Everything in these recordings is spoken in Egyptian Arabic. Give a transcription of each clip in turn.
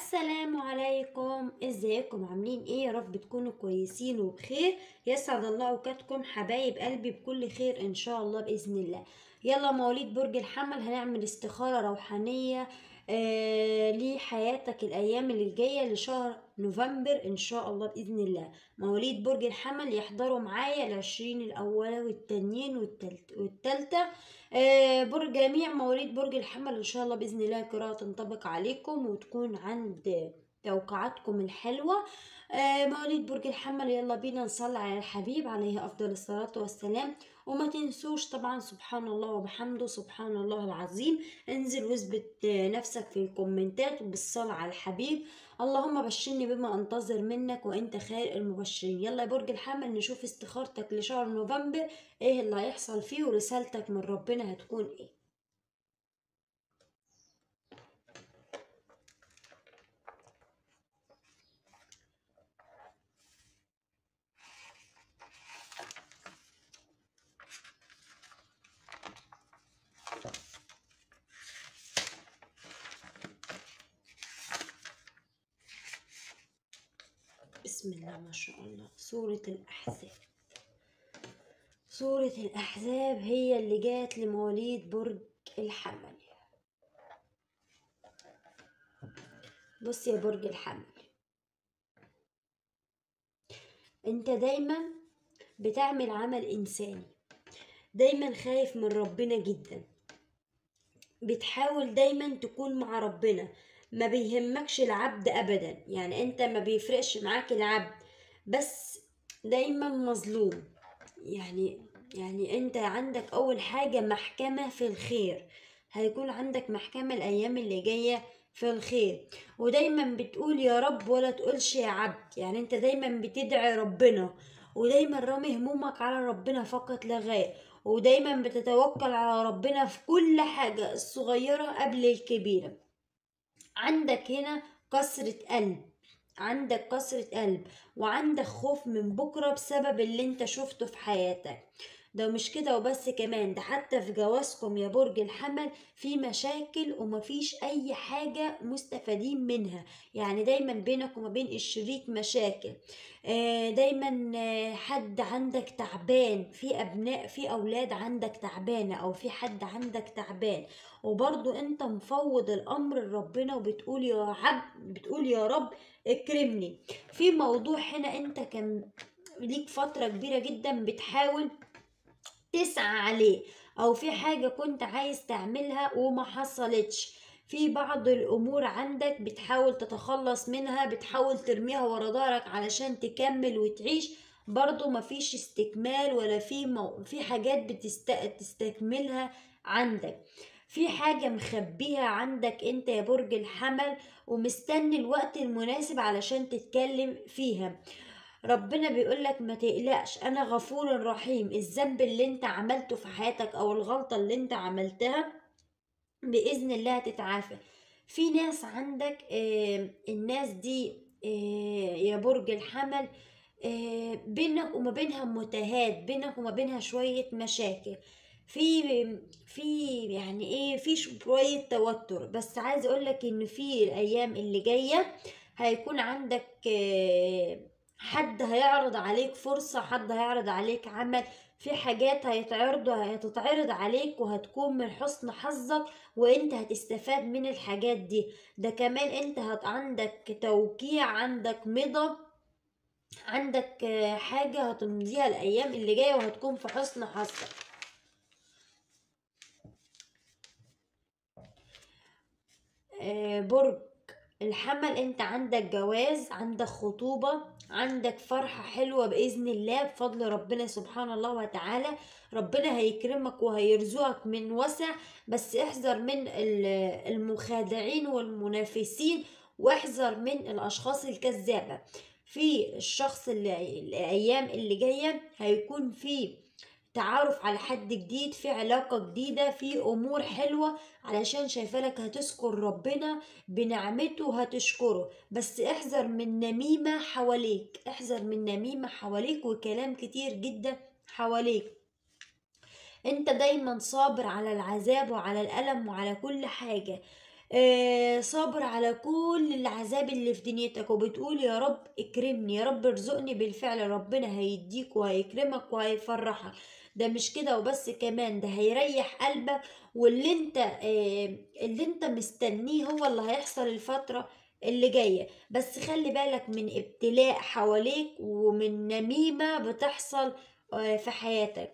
السلام عليكم ازيكم عاملين ايه يا رب تكونوا كويسين وبخير يسعد الله اوقاتكم حبايب قلبي بكل خير ان شاء الله باذن الله يلا مواليد برج الحمل هنعمل استخارة روحانية آه لحياتك الايام اللي جاية لشهر نوفمبر ان شاء الله باذن الله مواليد برج الحمل يحضروا معايا العشرين الاولى والتانيين والتالت والتالتة آه برج جميع مواليد برج الحمل ان شاء الله باذن الله القراءة تنطبق عليكم وتكون عند توقعاتكم الحلوة آه مواليد برج الحمل يلا بينا نصلي على الحبيب عليه افضل الصلاة والسلام وما تنسوش طبعا سبحان الله وبحمده سبحان الله العظيم انزل واثبت آه، نفسك في الكومنتات وبالصلاة على الحبيب اللهم بشرني بما انتظر منك وانت خير المبشرين يلا يا برج الحمل نشوف استخارتك لشهر نوفمبر ايه اللي هيحصل فيه ورسالتك من ربنا هتكون ايه بسم الله ما شاء الله سورة الأحزاب سورة الأحزاب هي اللي جات لمواليد برج الحمل بص يا برج الحمل انت دايما بتعمل عمل إنساني دايما خايف من ربنا جدا بتحاول دايما تكون مع ربنا ما بيهمكش العبد ابدا يعني انت ما بيفرقش معاك العبد بس دايما مظلوم يعني يعني انت عندك اول حاجة محكمة في الخير هيكون عندك محكمة الايام اللي جاية في الخير ودايما بتقول يا رب ولا تقولش يا عبد يعني انت دايما بتدعي ربنا ودايما رامي همومك على ربنا فقط لا غير ودايما بتتوكل على ربنا في كل حاجة الصغيرة قبل الكبيرة عندك هنا كسرة قلب عندك كسرة قلب وعندك خوف من بكرة بسبب اللي انت شفته في حياتك ده مش كده وبس كمان ده حتى في جوازكم يا برج الحمل في مشاكل ومفيش اي حاجة مستفادين منها يعني دايما بينك وما بين الشريك مشاكل آه، دايما آه، حد عندك تعبان في ابناء في اولاد عندك تعبانة او في حد عندك تعبان وبرضو انت مفوض الامر لربنا وبتقول يا عبد بتقول يا رب اكرمني في موضوع هنا انت كان ليك فترة كبيرة جدا بتحاول تسعى عليه او في حاجة كنت عايز تعملها وما حصلتش في بعض الامور عندك بتحاول تتخلص منها بتحاول ترميها ورا ظهرك علشان تكمل وتعيش برضو مفيش استكمال ولا في مو... في حاجات بتست... تستكملها عندك في حاجة مخبيها عندك انت يا برج الحمل ومستني الوقت المناسب علشان تتكلم فيها ربنا بيقولك ما تقلقش انا غفور رحيم الذنب اللي انت عملته في حياتك او الغلطة اللي انت عملتها بإذن الله هتتعافى في ناس عندك آه الناس دي آه يا برج الحمل آه بينك وما بينها متاهات بينك وما بينها شوية مشاكل في في يعني ايه في شوية توتر بس عايز اقولك ان في الايام اللي جاية هيكون عندك آه حد هيعرض عليك فرصة حد هيعرض عليك عمل في حاجات هيتعرض هتتعرض عليك وهتكون من حسن حظك وانت هتستفاد من الحاجات دي ده كمان انت هت عندك توقيع عندك مضى عندك آه، حاجة هتمضيها الأيام اللي جاية وهتكون في حسن حظك آه، برج الحمل انت عندك جواز عندك خطوبة عندك فرحة حلوة بإذن الله بفضل ربنا سبحانه الله وتعالى ربنا هيكرمك وهيرزقك من وسع بس احذر من ال- المخادعين والمنافسين واحذر من الأشخاص الكذابة في الشخص اللي الأيام اللي جاية هيكون في تعرف على حد جديد في علاقة جديدة في أمور حلوة علشان شايفالك هتذكر ربنا بنعمته هتشكره بس احذر من نميمة حواليك احذر من نميمة حواليك وكلام كتير جدا حواليك انت دايما صابر على العذاب وعلى الألم وعلى كل حاجة آه، صابر على كل العذاب اللي في دنيتك وبتقول يا رب اكرمني يا رب ارزقني بالفعل ربنا هيديك وهيكرمك وهيفرحك ده مش كده وبس كمان ده هيريح قلبك واللي انت آه، اللي انت مستنيه هو اللي هيحصل الفترة اللي جاية بس خلي بالك من ابتلاء حواليك ومن نميمة بتحصل آه، في حياتك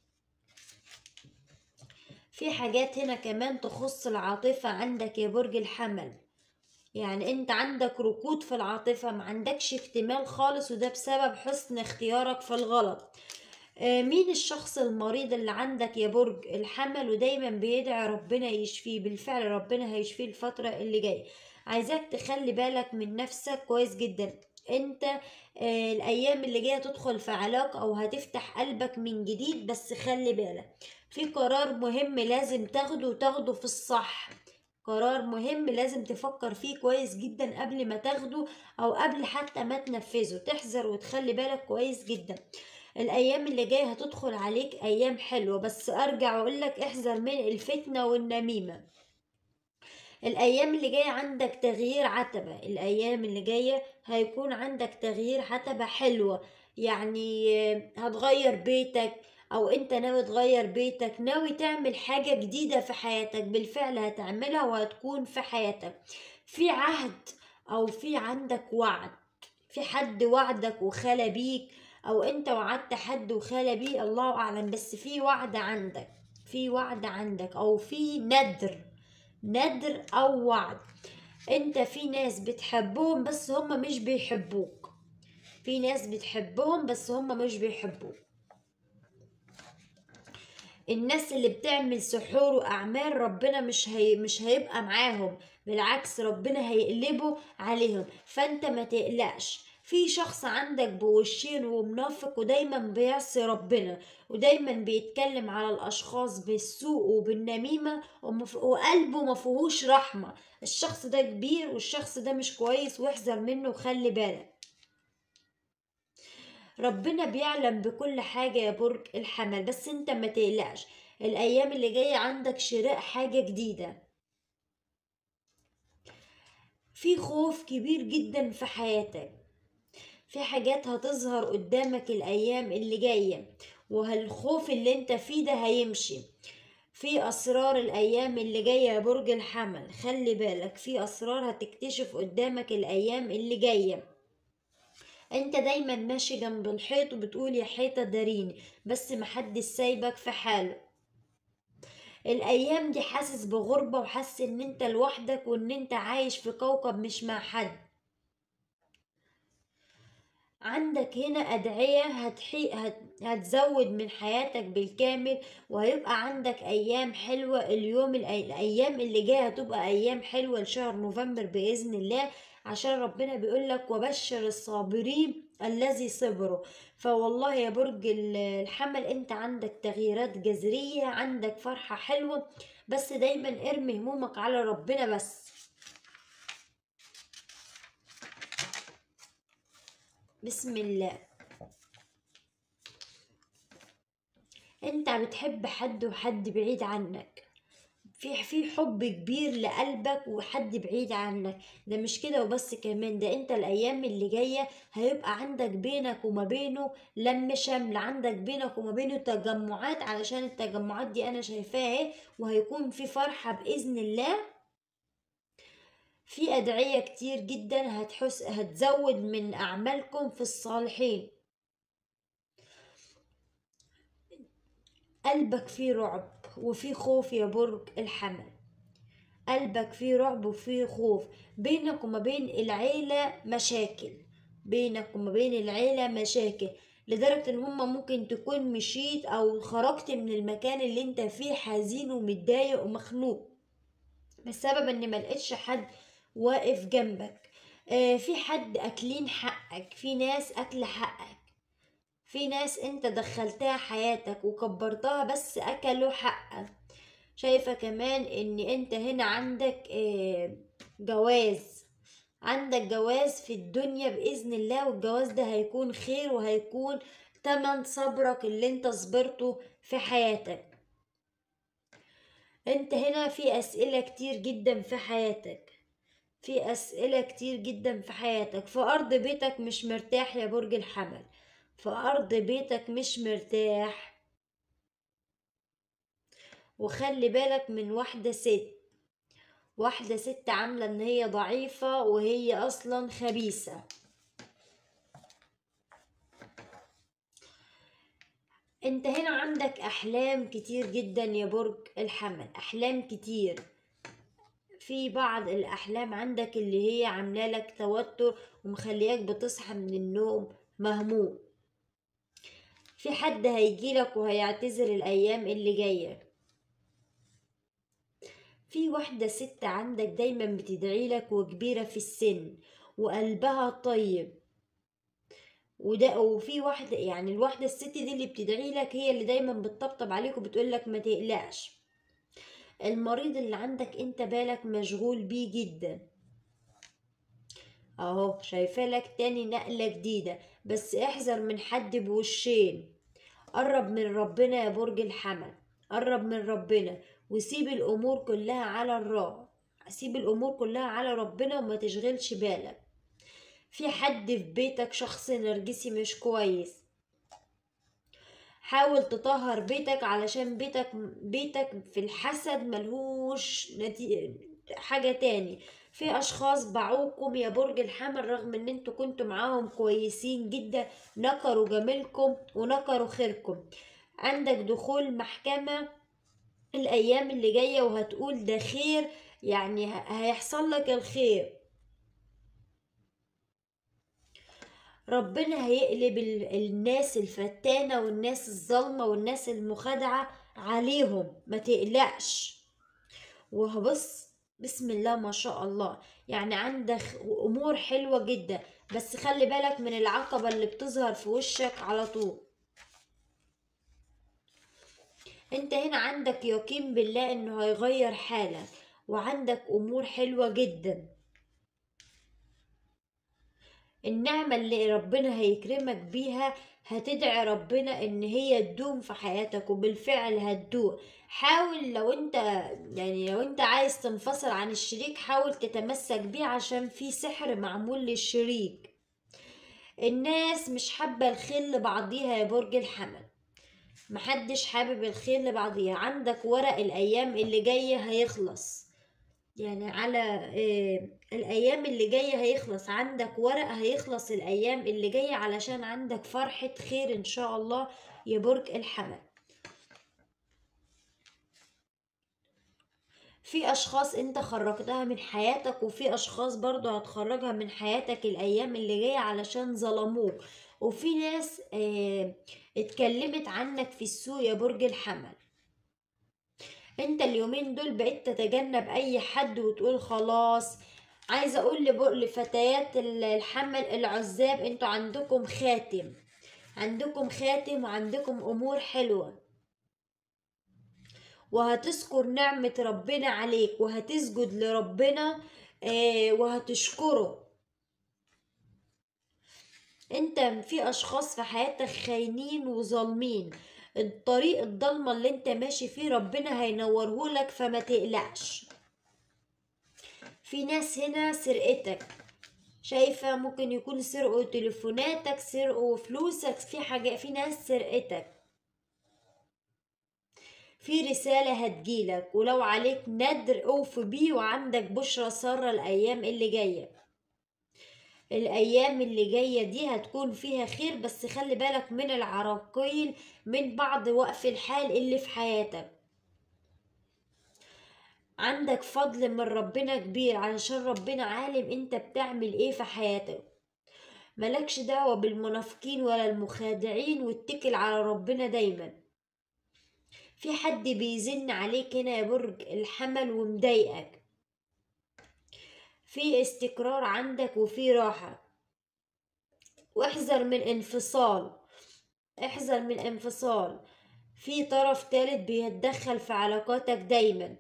في حاجات هنا كمان تخص العاطفة عندك يا برج الحمل يعني انت عندك ركود في العاطفة ما عندكش اكتمال خالص وده بسبب حسن اختيارك في الغلط آه، مين الشخص المريض اللي عندك يا برج الحمل ودايما بيدعي ربنا يشفيه بالفعل ربنا هيشفيه الفترة اللي جاية عايزاك تخلي بالك من نفسك كويس جدا انت آه، الايام اللي جايه تدخل في علاقه او هتفتح قلبك من جديد بس خلي بالك في قرار مهم لازم تاخده وتاخده في الصح قرار مهم لازم تفكر فيه كويس جدا قبل ما تاخده او قبل حتى ما تنفذه تحذر وتخلي بالك كويس جدا الايام اللي جايه هتدخل عليك ايام حلوه بس ارجع واقول لك احذر من الفتنه والنميمه الايام اللي جايه عندك تغيير عتبه الايام اللي جايه هيكون عندك تغيير عتبه حلوه يعني آه، هتغير بيتك او انت ناوي تغير بيتك ناوي تعمل حاجه جديده في حياتك بالفعل هتعملها وهتكون في حياتك في عهد او في عندك وعد في حد وعدك وخلى بيك او انت وعدت حد وخلى بيه الله اعلم بس في وعد عندك في وعد عندك او في ندر ندر او وعد انت في ناس بتحبهم بس هم مش بيحبوك في ناس بتحبهم بس هم مش بيحبوك الناس اللي بتعمل سحور واعمال ربنا مش هي مش هيبقى معاهم بالعكس ربنا هيقلبه عليهم فانت ما تقلقش في شخص عندك بوشين ومنافق ودايما بيعصي ربنا ودايما بيتكلم على الاشخاص بالسوء وبالنميمة ومف- وقلبه مفيهوش رحمة الشخص ده كبير والشخص ده مش كويس واحذر منه وخلي بالك ربنا بيعلم بكل حاجة يا برج الحمل بس انت ما تقلقش الايام اللي جاية عندك شراء حاجة جديدة في خوف كبير جدا في حياتك في حاجات هتظهر قدامك الايام اللي جاية وهالخوف اللي انت فيه ده هيمشي في اسرار الايام اللي جاية يا برج الحمل خلي بالك في اسرار هتكتشف قدامك الايام اللي جايه انت دايما ماشي جنب الحيط وبتقول يا حيطة داريني بس محدش سايبك في حاله الايام دي حاسس بغربة وحاسس ان انت لوحدك وان انت عايش في كوكب مش مع حد عندك هنا أدعية هتحي... هت... هتزود من حياتك بالكامل وهيبقى عندك أيام حلوة اليوم الأي... الأيام اللي جاية هتبقى أيام حلوة لشهر نوفمبر بإذن الله عشان ربنا بيقولك وبشر الصابرين الذي صبروا فوالله يا برج ال- الحمل انت عندك تغييرات جذرية عندك فرحة حلوة بس دايما ارمي همومك على ربنا بس بسم الله انت بتحب حد وحد بعيد عنك في في حب كبير لقلبك وحد بعيد عنك ده مش كده وبس كمان ده انت الايام اللي جاية هيبقى عندك بينك وما بينه لم شمل عندك بينك وما بينه تجمعات علشان التجمعات دي انا شايفاها اهي وهيكون في فرحة باذن الله في أدعية كتير جدا هتحس هتزود من أعمالكم في الصالحين قلبك فيه رعب وفيه خوف يا برج الحمل قلبك فيه رعب وفيه خوف بينك وما بين العيلة مشاكل بينك وما بين العيلة مشاكل لدرجة ان هما ممكن تكون مشيت او خرجت من المكان اللي انت فيه حزين ومتضايق ومخنوق بسبب ان ملقتش حد واقف جنبك آه في حد اكلين حقك في ناس اكل حقك في ناس انت دخلتها حياتك وكبرتها بس اكلوا حقك شايفة كمان ان انت هنا عندك آه، جواز عندك جواز في الدنيا بإذن الله والجواز ده هيكون خير وهيكون تمن صبرك اللي انت صبرته في حياتك انت هنا في اسئلة كتير جدا في حياتك في اسئلة كتير جدا في حياتك في ارض بيتك مش مرتاح يا برج الحمل في ارض بيتك مش مرتاح وخلي بالك من واحدة ست واحدة ست عاملة ان هي ضعيفة وهي اصلا خبيثة انت هنا عندك احلام كتير جدا يا برج الحمل احلام كتير في بعض الاحلام عندك اللي هي عامله لك توتر ومخلياك بتصحى من النوم مهموم في حد هيجيلك وهيعتذر الايام اللي جايه في واحده ست عندك دايما بتدعي لك وكبيره في السن وقلبها طيب وده وفي واحده يعني الواحده الست دي اللي بتدعي لك هي اللي دايما بتطبطب عليك وبتقول لك ما تقلقش المريض اللي عندك انت بالك مشغول بيه جدا اهو شايفه لك تاني نقله جديده بس احذر من حد بوشين قرب من ربنا يا برج الحمل قرب من ربنا وسيب الامور كلها على الراء سيب الامور كلها على ربنا وما تشغلش بالك في حد في بيتك شخص نرجسي مش كويس حاول تطهر بيتك علشان بيتك بيتك في الحسد ملهوش نتي... حاجة تاني في اشخاص باعوكم يا برج الحمل رغم ان انتوا كنتوا معاهم كويسين جدا نكروا جميلكم ونكروا خيركم عندك دخول محكمة الايام اللي جاية وهتقول ده خير يعني هيحصل لك الخير ربنا هيقلب الناس الفتانة والناس الظالمة والناس المخادعة عليهم ما تقلقش وهبص بسم الله ما شاء الله يعني عندك امور حلوة جدا بس خلي بالك من العقبة اللي بتظهر في وشك على طول انت هنا عندك يقين بالله انه هيغير حالك وعندك امور حلوة جدا النعمة اللي ربنا هيكرمك بيها هتدعي ربنا ان هي تدوم في حياتك وبالفعل هتدوم حاول لو انت يعني لو انت عايز تنفصل عن الشريك حاول تتمسك بيه عشان في سحر معمول للشريك الناس مش حابة الخير لبعضيها يا برج الحمل محدش حابب الخير لبعضيها عندك ورق الايام اللي جاية هيخلص يعني على آه الايام اللي جايه هيخلص عندك ورق هيخلص الايام اللي جايه علشان عندك فرحه خير ان شاء الله يا برج الحمل في اشخاص انت خرجتها من حياتك وفي اشخاص برضو هتخرجها من حياتك الايام اللي جايه علشان ظلموك وفي ناس اه اتكلمت عنك في السوق يا برج الحمل انت اليومين دول بقيت تتجنب اي حد وتقول خلاص عايزه اقول لفتيات الحمل العزاب انتوا عندكم خاتم عندكم خاتم وعندكم امور حلوه وهتذكر نعمة ربنا عليك وهتسجد لربنا آه وهتشكره انت في اشخاص في حياتك خاينين وظالمين الطريق الضلمة اللي انت ماشي فيه ربنا هينورهولك فما تقلقش في ناس هنا سرقتك شايفة ممكن يكون سرقوا تليفوناتك سرقوا فلوسك في حاجة في ناس سرقتك في رسالة هتجيلك ولو عليك ندر اوف بيه وعندك بشرى سارة الأيام اللي جاية الأيام اللي جاية دي هتكون فيها خير بس خلي بالك من العراقيل من بعض وقف الحال اللي في حياتك عندك فضل من ربنا كبير علشان ربنا عالم انت بتعمل ايه في حياتك ملكش دعوة بالمنافقين ولا المخادعين واتكل على ربنا دايما في حد بيزن عليك هنا يا برج الحمل ومضايقك في استقرار عندك وفي راحة واحذر من انفصال احذر من انفصال في طرف تالت بيتدخل في علاقاتك دايما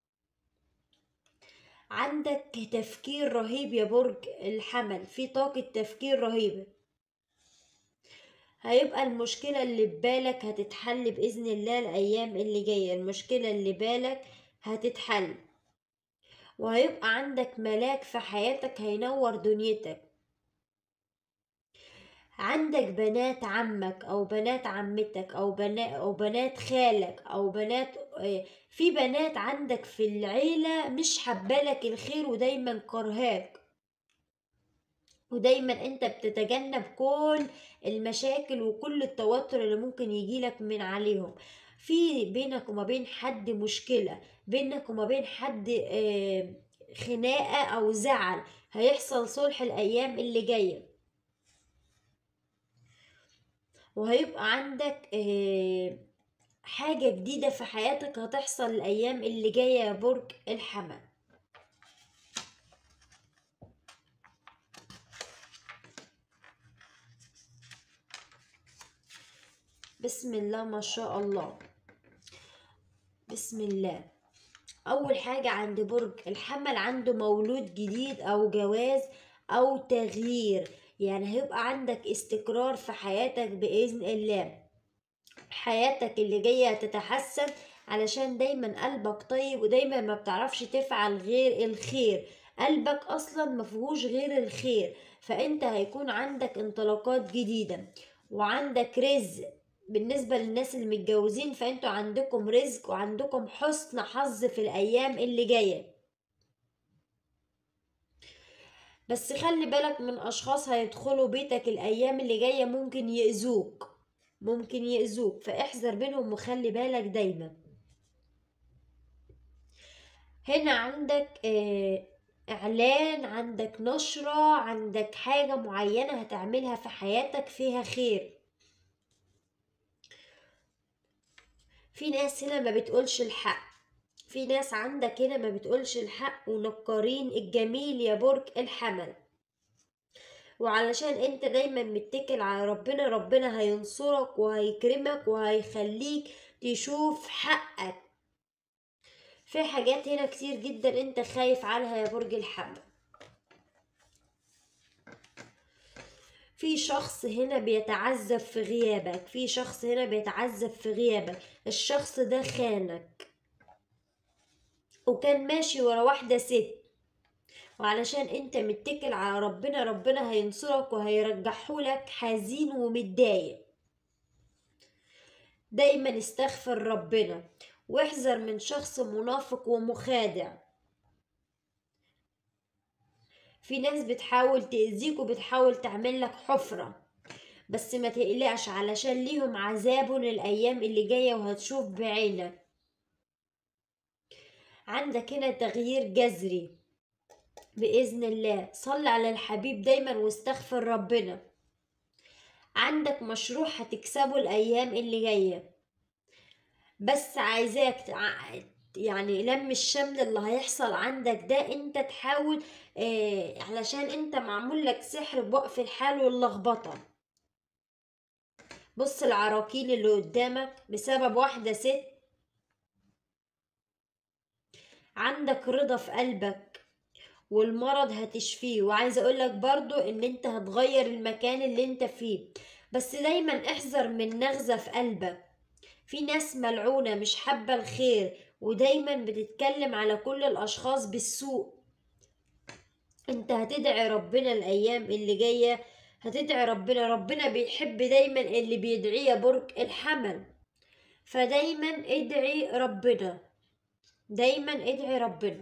عندك تفكير رهيب يا برج الحمل في طاقة تفكير رهيبة هيبقى المشكلة اللي ببالك هتتحل بإذن الله الأيام اللي جاية المشكلة اللي بالك هتتحل وهيبقى عندك ملاك في حياتك هينور دنيتك عندك بنات عمك او بنات عمتك او بنات او بنات خالك او بنات آه، في بنات عندك في العيلة مش حبالك الخير ودايما كرهاك ودايما انت بتتجنب كل المشاكل وكل التوتر اللي ممكن يجيلك من عليهم في بينك وما بين حد مشكلة بينك وما بين حد آه، خناقة او زعل هيحصل صلح الايام اللي جايه وهيبقى عندك آه، حاجة جديدة في حياتك هتحصل الأيام اللي جاية يا برج الحمل بسم الله ما شاء الله بسم الله أول حاجة عند برج الحمل عنده مولود جديد أو جواز أو تغيير يعني هيبقى عندك استقرار في حياتك بإذن الله حياتك اللي جاية تتحسن علشان دايما قلبك طيب ودايما ما بتعرفش تفعل غير الخير قلبك اصلا مفيهوش غير الخير فانت هيكون عندك انطلاقات جديدة وعندك رزق بالنسبة للناس اللي متجوزين فانتوا عندكم رزق وعندكم حسن حظ في الايام اللي جايه بس خلي بالك من اشخاص هيدخلوا بيتك الايام اللي جايه ممكن يأذوك ممكن يأذوك فاحذر منهم وخلي بالك دايما هنا عندك آه، اعلان عندك نشرة عندك حاجة معينة هتعملها في حياتك فيها خير في ناس هنا ما بتقولش الحق في ناس عندك هنا ما بتقولش الحق ونكارين الجميل يا برج الحمل وعلشان انت دايما متكل على ربنا ربنا هينصرك وهيكرمك وهيخليك تشوف حقك في حاجات هنا كتير جدا انت خايف عنها يا برج الحمل في شخص هنا بيتعذب في غيابك في شخص هنا بيتعذب في غيابك الشخص ده خانك وكان ماشي ورا واحدة ست وعلشان انت متكل على ربنا ربنا هينصرك وهيرجحهولك حزين ومتضايق دايما استغفر ربنا واحذر من شخص منافق ومخادع في ناس بتحاول تأذيك وبتحاول تعمل لك حفرة بس ما تقلقش علشان ليهم عذاب الأيام اللي جاية وهتشوف بعينك عندك هنا تغيير جذري بإذن الله صل على الحبيب دايما واستغفر ربنا عندك مشروع هتكسبه الأيام اللي جاية بس عايزاك يعني لم الشمل اللي هيحصل عندك ده انت تحاول آه علشان انت معمول لك سحر بوقف الحال واللخبطة بص العراكيل اللي قدامك بسبب واحدة ست عندك رضا في قلبك والمرض هتشفيه وعايزه اقولك برضو ان انت هتغير المكان اللي انت فيه بس دايما احذر من نغزة في قلبك في ناس ملعونة مش حابة الخير ودايما بتتكلم على كل الاشخاص بالسوء انت هتدعي ربنا الايام اللي جاية هتدعي ربنا ربنا بيحب دايما اللي بيدعيه برج الحمل فدايما ادعي ربنا دايما ادعي ربنا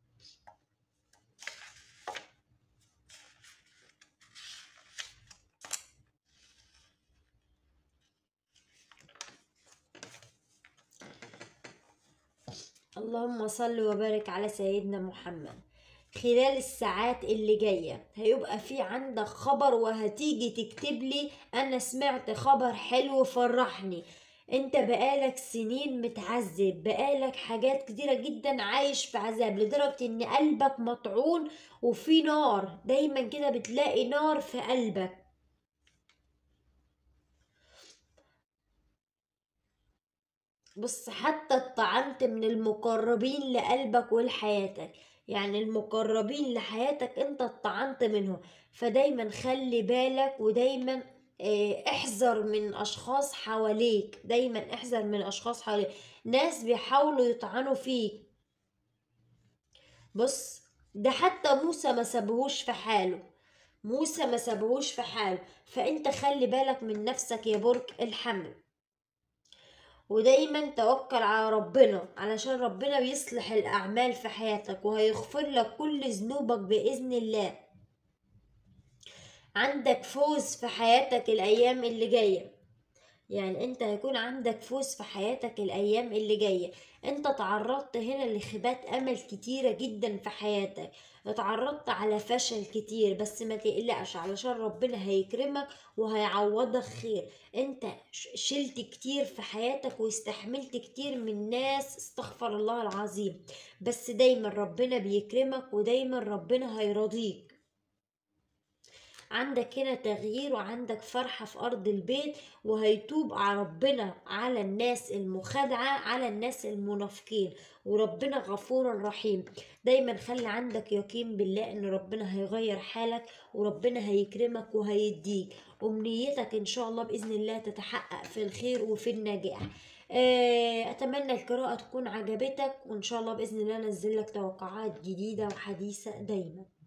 اللهم صل وبارك على سيدنا محمد خلال الساعات اللي جاية هيبقى في عندك خبر وهتيجي تكتب لي أنا سمعت خبر حلو فرحني انت بقالك سنين متعذب بقالك حاجات كتيرة جدا عايش في عذاب لدرجة ان قلبك مطعون وفي نار دايما كده بتلاقي نار في قلبك بص حتى اتطعنت من المقربين لقلبك ولحياتك يعني المقربين لحياتك انت اتطعنت منهم فدايما خلي بالك ودايما آه، احذر من اشخاص حواليك دايما احذر من اشخاص حواليك ناس بيحاولوا يطعنوا فيك بص ده حتى موسى ما سابهوش في حاله موسى ما سابهوش في حاله فانت خلي بالك من نفسك يا برج الحمل ودايما توكل على ربنا علشان ربنا بيصلح الأعمال في حياتك وهيغفر لك كل ذنوبك بإذن الله عندك فوز في حياتك الأيام اللي جاية يعني انت هيكون عندك فوز في حياتك الايام اللي جايه انت تعرضت هنا لخيبات امل كتيره جدا في حياتك اتعرضت على فشل كتير بس ما تقلقش علشان ربنا هيكرمك وهيعوضك خير انت شلت كتير في حياتك واستحملت كتير من ناس استغفر الله العظيم بس دايما ربنا بيكرمك ودايما ربنا هيرضيك عندك هنا تغيير وعندك فرحة في أرض البيت وهيتوب على ربنا على الناس المخادعة على الناس المنافقين وربنا غفور رحيم دايما خلي عندك يقين بالله ان ربنا هيغير حالك وربنا هيكرمك وهيديك أمنيتك إن شاء الله بإذن الله تتحقق في الخير وفي النجاح أتمنى القراءة تكون عجبتك وإن شاء الله بإذن الله أنزل لك توقعات جديدة وحديثة دايما